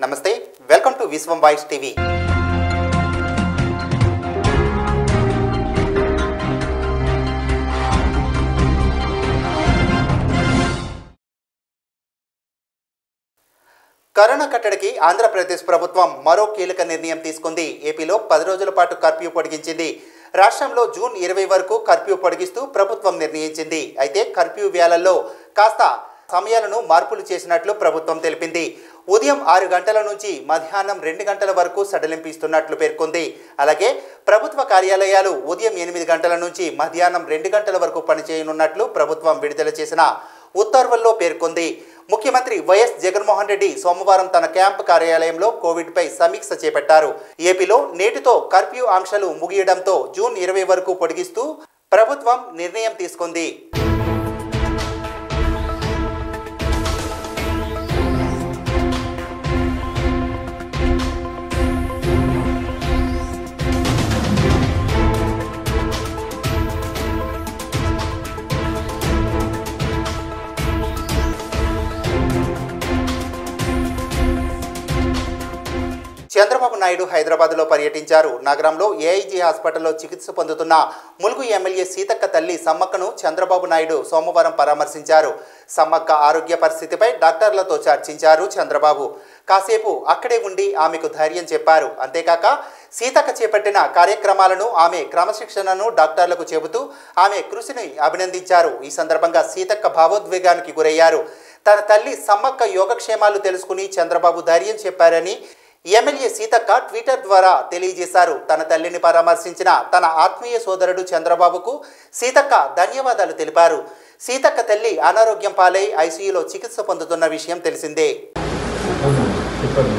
నమస్తే welcome to Vishwam voice TV corona కట్టడికి ఆంధ్రప్రదేశ్ ప్రభుత్వం మరో కీలక నిర్ణయం తీసుకుంది ఏపీలో పది రోజుల పాటు కర్ఫ్యూ పొడిగించింది రాష్ట్రంలో జూన్ ఇరవై వరకు కర్ఫ్యూ పొడిగిస్తూ ప్రభుత్వం నిర్ణయించింది అయితే కర్ఫ్యూ వేళల్లో కాస్త సమయాలను మార్పులు చేసినట్లు ప్రభుత్వం తెలిపింది ఉదయం ఆరు గంటల నుంచి మధ్యాహ్నం రెండు గంటల వరకు సడలింపు ఇస్తున్నట్లు పేర్కొంది అలాగే ప్రభుత్వ కార్యాలయాలు ఉదయం ఎనిమిది గంటల నుంచి మధ్యాహ్నం రెండు గంటల వరకు పనిచేయనున్నట్లు ప్రభుత్వం విడుదల చేసిన ఉత్తర్వుల్లో పేర్కొంది ముఖ్యమంత్రి వైఎస్ జగన్మోహన్ రెడ్డి సోమవారం తన క్యాంప్ కార్యాలయంలో కోవిడ్పై సమీక్ష చేపట్టారు ఏపీలో నేటితో కర్ఫ్యూ ఆంక్షలు ముగియడంతో జూన్ ఇరవై వరకు పొడిగిస్తూ ప్రభుత్వం నిర్ణయం తీసుకుంది చంద్రబాబు నాయుడు హైదరాబాద్లో పర్యటించారు నగరంలో ఏఐజీ హాస్పిటల్లో చికిత్స పొందుతున్న ములుగు ఎమ్మెల్యే సీతక్క తల్లి సమ్మక్కను చంద్రబాబు నాయుడు సోమవారం పరామర్శించారు సమ్మక్క ఆరోగ్య పరిస్థితిపై డాక్టర్లతో చర్చించారు చంద్రబాబు కాసేపు అక్కడే ఉండి ఆమెకు ధైర్యం చెప్పారు అంతేకాక సీతక్క చేపట్టిన కార్యక్రమాలను ఆమె క్రమశిక్షణను డాక్టర్లకు చెబుతూ ఆమె కృషిని అభినందించారు ఈ సందర్భంగా సీతక్క భావోద్వేగానికి గురయ్యారు తన తల్లి సమ్మక్క యోగక్షేమాలు తెలుసుకుని చంద్రబాబు ధైర్యం చెప్పారని ఎమ్మెల్యే సీతక్క ట్విట్టర్ ద్వారా తెలియజేశారు తన తల్లిని పరామర్శించిన తన ఆత్మీయ సోదరుడు చంద్రబాబుకు సీతక్క ధన్యవాదాలు తెలిపారు సీతక్క తల్లి అనారోగ్యం పాలై ఐసీయూలో చికిత్స పొందుతున్న విషయం తెలిసిందే చెప్పండి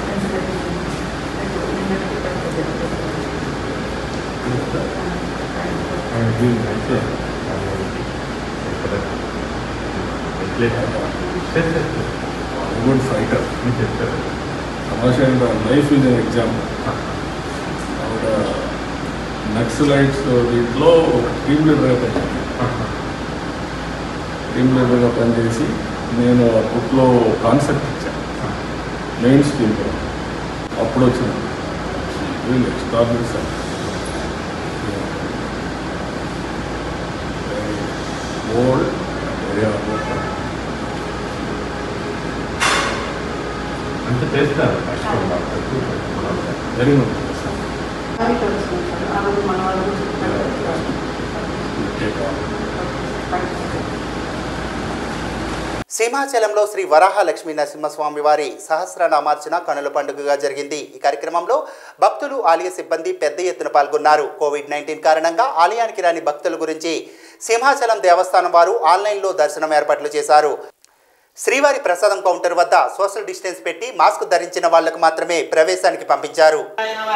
గుడ్ ఫైటర్ తమాషా లైఫ్ ఇస్ అన్ ఎగ్జాంపుల్ ఆవిడ నక్సలైట్స్ దీంట్లో ఒక టీమ్ లీడర్గా పనిచేశాను టీమ్ లీడర్గా పనిచేసి నేను ఆ బుక్లో కాన్సెప్ట్ ఇచ్చాను మెయిన్ స్ట్రీమ్లో అప్పుడు వచ్చింది real extraordinary sir old very about అంత చేస్తారు కష్టం వెరీ గుడ్ అది తెలుస్తుంది సార్ ఆ రోజు మన వాళ్ళు చెప్తారు సింహాచలంలో శ్రీ వరాహ లక్ష్మీ నరసింహస్వామి వారి సహస్రనామార్చన కనుల పండుగగా జరిగింది ఈ కార్యక్రమంలో భక్తులు ఆలయ సిబ్బంది పెద్ద ఎత్తున పాల్గొన్నారు కోవిడ్ నైన్టీన్ కారణంగా ఆలయానికి రాని భక్తుల గురించి సింహాచలం దేవస్థానం వారు ఆన్లైన్లో దర్శనం ఏర్పాట్లు చేశారు శ్రీవారి ప్రసాదం కౌంటర్ వద్ద సోషల్ డిస్టెన్స్ పెట్టి మాస్క్ ధరించిన వాళ్లకు మాత్రమే ప్రవేశానికి పంపించారు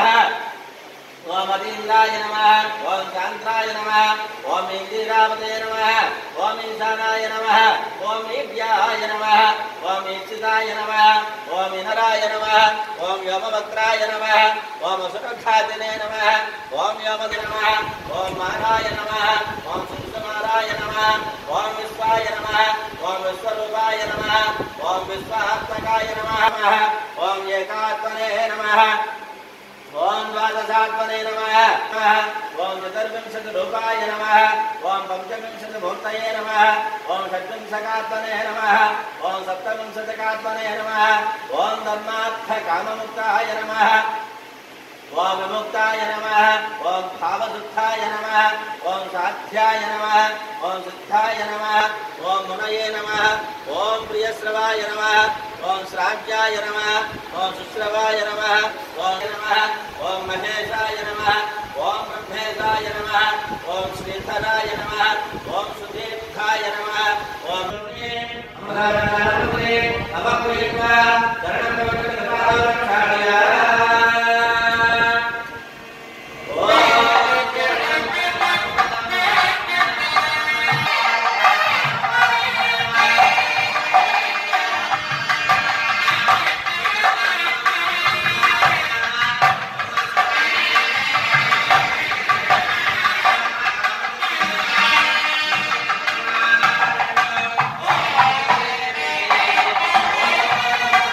ఓం అదీంద్రాయ నమ ఓం శాంత్రాయ నమ ఓం ఇందిరావతే నమ ఓం ఈశానాయ నమ ఓం ఈభ్యాయ నమ ఓం ఈక్షితాయ నమ ఓం ఇనరాయ నమ ఓం వ్యోమవక్త్రాయ నమ ఓం సుఖాతినే నమ ఓం వ్యోమది నమ ఓం మారాయ నమ ఓం సుమారాయ నమ ఓం విశ్వాయ నమ ఓం విశ్వరూపాయ నమ ఓం విశ్వాత్మకాయ నమ ఓం ఏకాత్మనే నమ ఓం ద్వాదశాత్మనే నమ ఓం చతుర్వింశతి రూపాయ నమ ఓం పంచవింశతి మూర్తయే నమ ఓం షడ్వింశకాత్మనే నమ ఓం సప్తవింశతికాత్మనే నమ ఓం ధర్మార్థ కామముక్తాయ నమ ఓం విముక్తాయ నమ ఓం భావశుద్ధాయ నమ ఓం సాధ్యాయ నమ ఓం సిద్ధాయ నమ ఓం మునయే నమ ఓం ప్రియశ్రవాయ నమ ఓం శ్రావ్యాయ నమ ఓం సుశ్రవాయ నమ ఓం నమ ఓం మహేశాయ నమ ఓం బ్రహ్మేశాయ నమ ఓం శ్రీధరాయ నమ ఓం సుదీర్ఘాయ నమ ఓం అవప్రీత్వా శరణం ఓం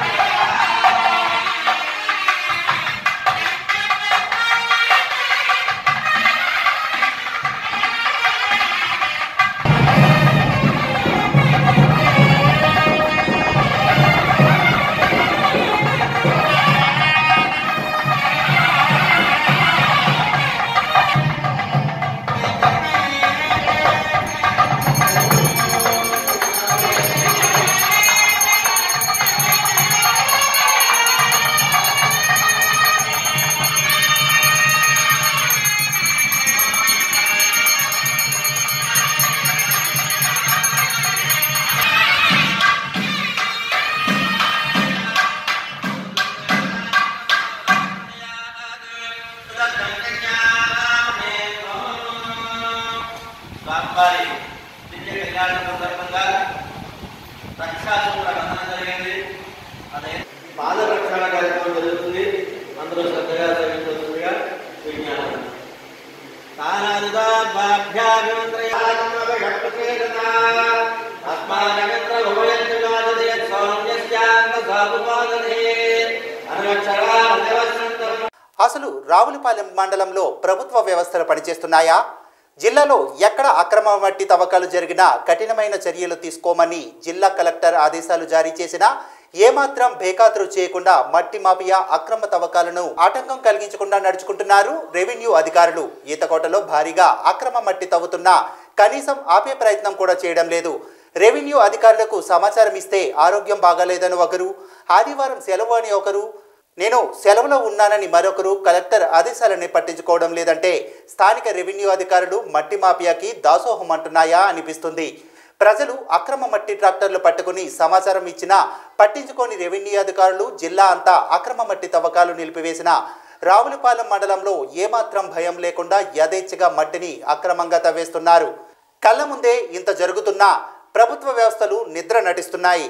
అసలు రావులపాలెం మండలంలో ప్రభుత్వ వ్యవస్థలు పనిచేస్తున్నాయా జిల్లాలో ఎక్కడ అక్రమ మట్టి తవ్వకాలు జరిగినా కఠినమైన చర్యలు తీసుకోమని జిల్లా కలెక్టర్ ఆదేశాలు జారీ చేసినా ఏమాత్రం బేఖాతరు చేయకుండా మట్టి మాఫియా అక్రమ తవ్వకాలను ఆటంకం కలిగించకుండా నడుచుకుంటున్నారు రెవెన్యూ అధికారులు ఈతకోటలో భారీగా అక్రమ మట్టి తవ్వుతున్నా కనీసం ఆపే ప్రయత్నం కూడా చేయడం లేదు రెవెన్యూ అధికారులకు సమాచారం ఇస్తే ఆరోగ్యం బాగాలేదని ఒకరు ఆదివారం సెలవు అని ఒకరు నేను సెలవులో ఉన్నానని మరొకరు కలెక్టర్ ఆదేశాలని పట్టించుకోవడం లేదంటే స్థానిక రెవెన్యూ అధికారులు మట్టి మాఫియాకి దాసోహం అంటున్నాయా అనిపిస్తుంది ప్రజలు అక్రమ మట్టి ట్రాక్టర్లు పట్టుకుని సమాచారం ఇచ్చినా పట్టించుకోని రెవెన్యూ అధికారులు జిల్లా అంతా అక్రమ మట్టి తవ్వకాలు నిలిపివేసిన రావులపాలెం మండలంలో ఏమాత్రం భయం లేకుండా యథేచ్ఛగా మట్టిని అక్రమంగా తవ్వేస్తున్నారు కళ్ళ ముందే ఇంత జరుగుతున్నా ప్రభుత్వ వ్యవస్థలు నిద్ర నటిస్తున్నాయి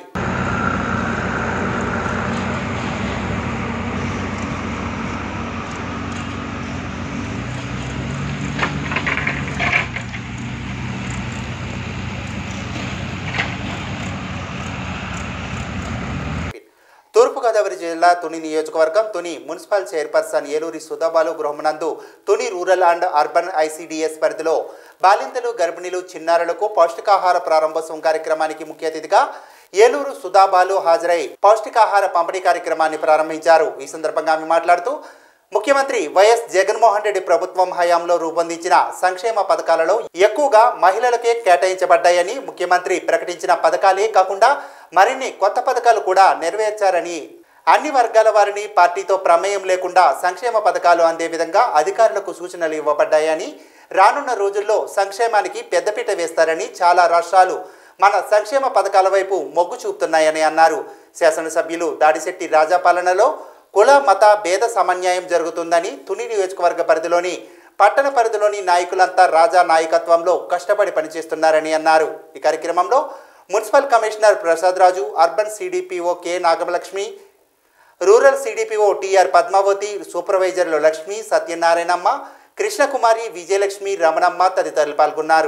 తూర్పుగోదావరి జిల్లా తుని నియోజకవర్గం తుని మున్సిపల్ చైర్పర్సన్ ఏలూరి సుధాబాలు గృహమునందు Tuni rural and urban ICDS పరిధిలో బాలింతలు గర్భిణీలు చిన్నారులకు పౌష్టికాహార ప్రారంభోత్సవం కార్యక్రమానికి ముఖ్య అతిథిగా ఏలూరు సుధాబాలు హాజరై పౌష్టికాహార పంపిణీ కార్యక్రమాన్ని ప్రారంభించారు ఈ సందర్భంగా ఆమె మాట్లాడుతూ ముఖ్యమంత్రి వైఎస్ జగన్మోహన్ రెడ్డి ప్రభుత్వం హయాంలో రూపొందించిన సంక్షేమ పథకాలలో ఎక్కువగా మహిళలకే కేటాయించబడ్డాయని ముఖ్యమంత్రి ప్రకటించిన పథకాలే కాకుండా మరిన్ని కొత్త పథకాలు కూడా నెరవేర్చారని అన్ని వర్గాల వారిని పార్టీతో ప్రమేయం లేకుండా సంక్షేమ పథకాలు అందే విధంగా అధికారులకు సూచనలు ఇవ్వబడ్డాయని రానున్న రోజుల్లో సంక్షేమానికి పెద్దపీట వేస్తారని చాలా రాష్ట్రాలు మన సంక్షేమ పథకాల వైపు మొగ్గు చూపుతున్నాయని అన్నారు శాసనసభ్యులు దాడిశెట్టి రాజా పాలనలో కుల మత భేద సమన్యాయం జరుగుతుందని తుని నియోజకవర్గ పరిధిలోని పట్టణ పరిధిలోని నాయకులంతా రాజా నాయకత్వంలో కష్టపడి పనిచేస్తున్నారని అన్నారు ఈ కార్యక్రమంలో municipal commissioner Prasad Raju urban CDPO K Nagalakshmi rural CDPO TR Padmavathi సూపర్వైజర్లు లక్ష్మి సత్యనారాయణమ్మ కృష్ణకుమారి విజయలక్ష్మి రమణమ్మ తదితరులు పాల్గొన్నారు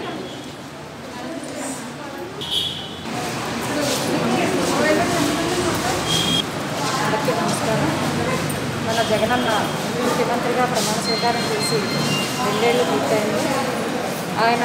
అందరికీ నమస్కారం మన జగనన్న ముఖ్యమంత్రిగా ప్రమాణ స్వీకారం చేసి రెండేళ్లు పూర్తయింది ఆయన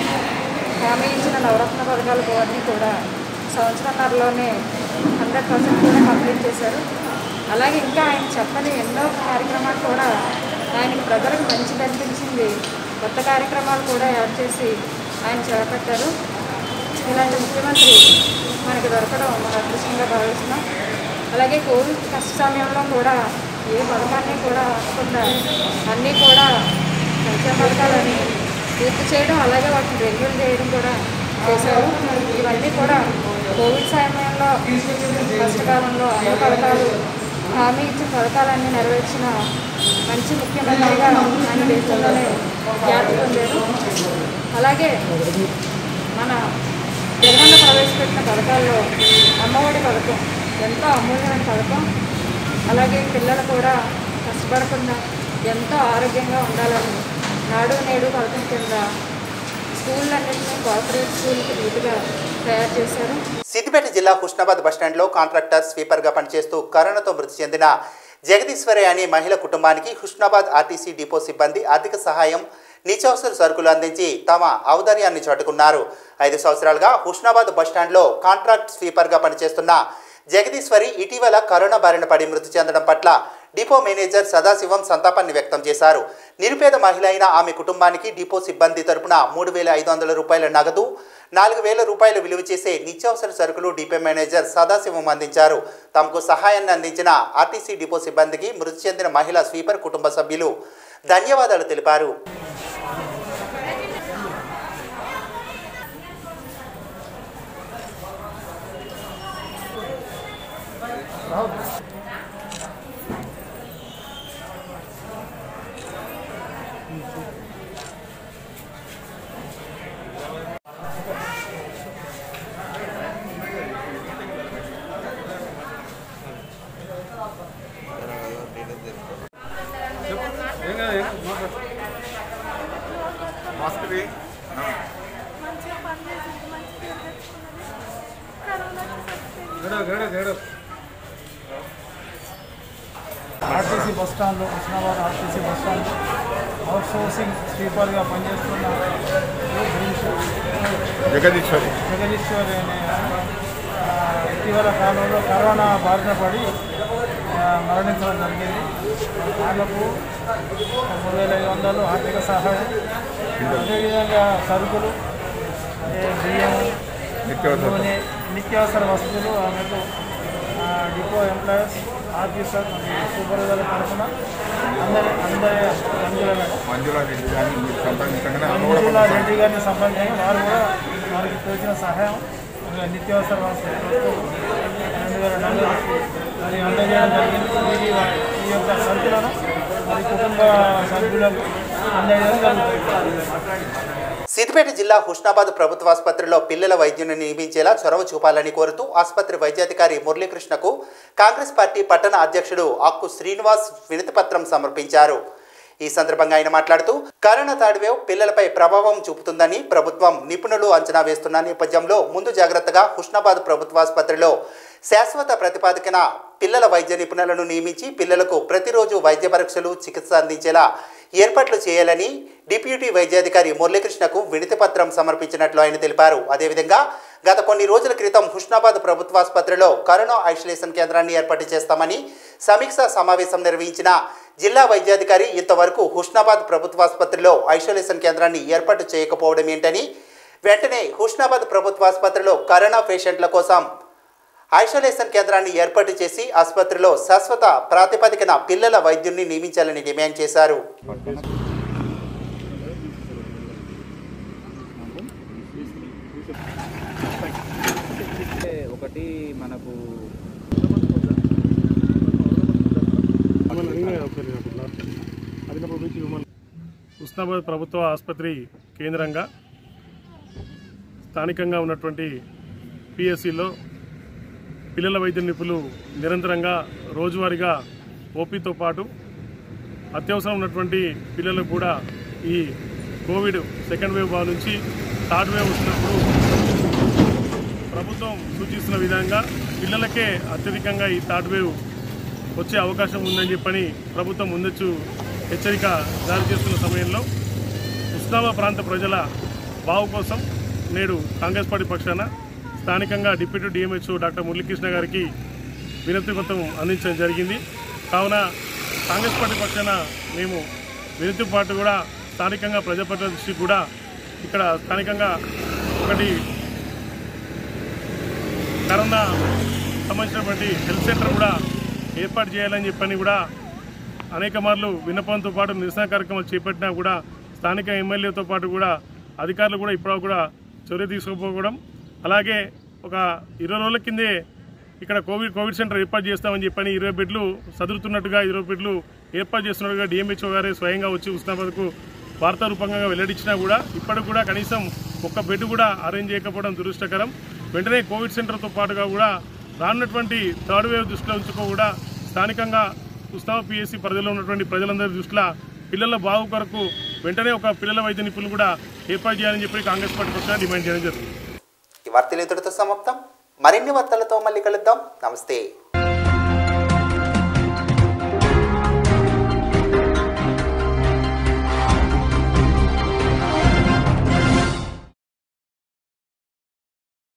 హామీ ఇచ్చిన నవరత్న పథకాలు అన్నీ కూడా సంవత్సరంన్నరలోనే హండ్రెడ్ పర్సెంట్ కూడా కంప్లీట్ చేశారు అలాగే ఇంకా ఆయన చెప్పని ఎన్నో కార్యక్రమాలు కూడా ఆయనకి ప్రజలకు మంచిది అనిపించింది కొత్త కార్యక్రమాలు కూడా యాడ్ చేసి ఆయన చేపట్టారు ఇలాంటి ముఖ్యమంత్రి మనకి దొరకడం మన అదృష్టంగా భావిస్తున్నాం అలాగే కోవిడ్ కష్ట సమయంలో కూడా ఏ పథకాన్ని కూడా ఆపకుండా అన్నీ కూడా సంక్షేమ పథకాలని పూర్తి చేయడం అలాగే వాటిని రెన్యూల్ చేయడం కూడా చేశారు ఇవన్నీ కూడా కోవిడ్ సమయంలో కష్టకాలంలో అన్ని పథకాలు హామీ ఇచ్చిన పథకాలన్నీ నెరవేర్చిన మంచి ముఖ్యమంత్రిగా ఆయన దేశంలోనే ఖ్యాతి పొందారు అలాగే మన జగనన్న ప్రవేశపెట్టిన పథకాల్లో అమ్మఒడి పథకం ఎంతో అమూల్యమైన పథకం అలాగే పిల్లలు కూడా కష్టపడకుండా ఎంతో ఆరోగ్యంగా ఉండాలని నాడు నేడు పథకం కింద స్కూళ్ళన్నింటినీ కోఆపరేటివ్ స్కూల్కి నీట్గా తయారు చేశారు సిద్దిపేట జిల్లా హుస్నాబాద్ బస్టాండ్లో కాంట్రాక్టర్ స్వీపర్గా పనిచేస్తూ కరోనాతో మృతి చెందిన జగదీశ్వరి అనే మహిళ కుటుంబానికి హుస్నాబాద్ ఆర్టీసీ డిపో సిబ్బంది ఆర్థిక సహాయం నిత్యావసర సరుకులు అందించి తమ ఔదార్యాన్ని చాటుకున్నారు ఐదు సంవత్సరాలుగా హుస్నాబాద్ బస్టాండ్లో కాంట్రాక్ట్ స్వీపర్గా పనిచేస్తున్న జగదీశ్వరి ఇటీవల కరోనా బారిన పడి మృతి చెందడం పట్ల డిపో మేనేజర్ సదాశివం సంతాపాన్ని వ్యక్తం చేశారు నిరుపేద మహిళ అయిన ఆమె కుటుంబానికి డిపో సిబ్బంది తరపున మూడు వేల ఐదు వందల రూపాయల నగదు నాలుగు వేల రూపాయలు విలువ చేసే నిత్యావసర సరుకులు డిపో మేనేజర్ సదాశివం అందించారు తమకు సహాయాన్ని అందించిన ఆర్టీసీ డిపో సిబ్బందికి మృతి చెందిన మహిళా స్వీపర్ కుటుంబ సభ్యులు ధన్యవాదాలు తెలిపారు ఆర్టీసీ బస్ స్టాండ్లో Husnabad RTC bus stand outsourcing స్వీపర్గా పనిచేస్తున్న గురించి జగదీశ్వరి జగదీశ్వరి అనే ఆ, ఇటీవల కాలంలో కరోనా బారిన పడి ఆ, మరణించడం జరిగింది వాళ్ళకు మూడు వేల ఐదు వందలు ఆర్థిక సహాయం అదేవిధంగా సరుకులు అదే బియ్యం నిత్యావసర నూనె నిత్యావసర వస్తువులు ఆమెకు ఆ, డిపో ఎంప్లాయర్స్ ఆఫీసర్ మరియు సూపర్వైజర్ తరఫున అందరి అందరి మంజుల మేడం మంజులా రెడ్డి గారిని మీరు సంప్రదించగానే ఆమె కూడా మంజుల కొంచెం రెడ్డి గారిని సంప్రదించగా వారు కూడా వారికి తోచిన సహాయం ఇంకా నిత్యావసర వస్తువులు రెండు వేల నలుగురికి మరి అందజేయడం జరిగింది ఇది ఈ యొక్క సరుకులను మరి కుటుంబ సభ్యులకు అందజేయడం జరుగుతుంది సిద్దిపేట జిల్లా హుస్నాబాద్ ప్రభుత్వ ఆసుపత్రిలో పిల్లల వైద్యుని నియమించేలా చొరవ చూపాలని కోరుతూ ఆసుపత్రి వైద్యాధికారి మురళీకృష్ణకు కాంగ్రెస్ పార్టీ పట్టణ అధ్యక్షుడు అక్కు శ్రీనివాస్ వినతిపత్రం సమర్పించారు ఈ సందర్భంగా ఆయన మాట్లాడుతూ కరోనా థర్డ్ వేవ్ పిల్లలపై ప్రభావం చూపుతుందని ప్రభుత్వం నిపుణులు అంచనా వేస్తున్న నేపథ్యంలో ముందు జాగ్రత్తగా హుస్నాబాద్ ప్రభుత్వ ఆసుపత్రిలో శాశ్వత ప్రతిపాదికన పిల్లల వైద్య నిపుణులను నియమించి పిల్లలకు ప్రతిరోజు వైద్య పరీక్షలు చికిత్స అందించేలా ఏర్పాట్లు చేయాలని డిప్యూటీ వైద్యాధికారి మురళీకృష్ణకు వినతి పత్రం సమర్పించినట్లు ఆయన తెలిపారు అదేవిధంగా గత కొన్ని రోజుల క్రితం హుస్నాబాద్ ప్రభుత్వాసుపత్రిలో కరోనా ఐసోలేషన్ కేంద్రాన్ని ఏర్పాటు చేస్తామని సమీక్షా సమావేశం నిర్వహించిన జిల్లా వైద్యాధికారి ఇంతవరకు హుస్నాబాద్ ప్రభుత్వాసుపత్రిలో ఐసోలేషన్ కేంద్రాన్ని ఏర్పాటు చేయకపోవడం ఏంటని వెంటనే హుస్నాబాద్ ప్రభుత్వాసుపత్రిలో కరోనా పేషెంట్ల కోసం ఐసోలేషన్ కేంద్రాన్ని ఏర్పాటు చేసి ఆసుపత్రిలో శాశ్వత ప్రాతిపదికన పిల్లల వైద్యున్ని నియమించాలని డిమాండ్ చేశారు ఒకటి మనకు ఉస్నాబాద్ ప్రభుత్వ ఆసుపత్రి కేంద్రంగా స్థానికంగా ఉన్నటువంటి పిఎస్సిలో పిల్లల వైద్య నిపుణులు నిరంతరంగా రోజువారీగా ఓపీతో పాటు అత్యవసరం ఉన్నటువంటి పిల్లలకు కూడా ఈ కోవిడ్ సెకండ్ వేవ్ బాగా నుంచి థర్డ్ వేవ్ వచ్చినప్పుడు ప్రభుత్వం సూచిస్తున్న విధంగా పిల్లలకే అత్యధికంగా ఈ థర్డ్ వేవ్ వచ్చే అవకాశం ఉందని చెప్పని ప్రభుత్వం ముందచ్చు హెచ్చరిక జారీ చేస్తున్న సమయంలో ఉస్నామా ప్రాంత ప్రజల బావు కోసం నేడు కాంగ్రెస్ పార్టీ పక్షాన స్థానికంగా డిప్యూటీ డిఎంహెచ్ఓ డాక్టర్ మురళీకృష్ణ గారికి వినతి పత్రం అందించడం జరిగింది కావున కాంగ్రెస్ పార్టీ పక్షాన మేము వినతి పాటు కూడా స్థానికంగా ప్రజాప్రతినిధుల దృష్టికి కూడా ఇక్కడ స్థానికంగా ఒకటి కరోనా సంబంధించినటువంటి హెల్త్ సెంటర్ కూడా ఏర్పాటు చేయాలని చెప్పని కూడా అనేక మార్లు విన్నపంతో పాటు నిరసన కార్యక్రమాలు చేపట్టినా కూడా స్థానిక ఎమ్మెల్యేతో పాటు కూడా అధికారులు కూడా ఇప్పుడు కూడా చర్య తీసుకోకపోవడం అలాగే ఒక ఇరవై రోజుల కిందే ఇక్కడ కోవిడ్ కోవిడ్ సెంటర్ ఏర్పాటు చేస్తామని చెప్పని ఇరవై బెడ్లు సదురుతున్నట్టుగా ఇరవై బెడ్లు ఏర్పాటు చేస్తున్నట్టుగా డిఎంహెచ్ఓ గారే స్వయంగా వచ్చి ఉస్నాబాద్కు వార్తా రూపంగా వెల్లడించినా కూడా ఇప్పటికి కూడా కనీసం ఒక్క బెడ్ కూడా అరేంజ్ చేయకపోవడం దురదృష్టకరం వెంటనే కోవిడ్ సెంటర్తో పాటుగా కూడా రానున్నటువంటి థర్డ్ వేవ్ దృష్టిలో ఉంచుకో కూడా స్థానికంగా ఉస్నామా పిఎస్సి పరిధిలో ఉన్నటువంటి ప్రజలందరి దృష్టిలో పిల్లల బాగు కొరకు వెంటనే ఒక పిల్లల వైద్య నిపుణులు కూడా ఏర్పాటు చేయాలని చెప్పి కాంగ్రెస్ పార్టీ పక్షాన డిమాండ్ చేయడం జరుగుతుంది ఈ వార్తలు ఇంతటితో సమాప్తం మరిన్ని వార్తలతో మళ్ళీ కలుద్దాం నమస్తే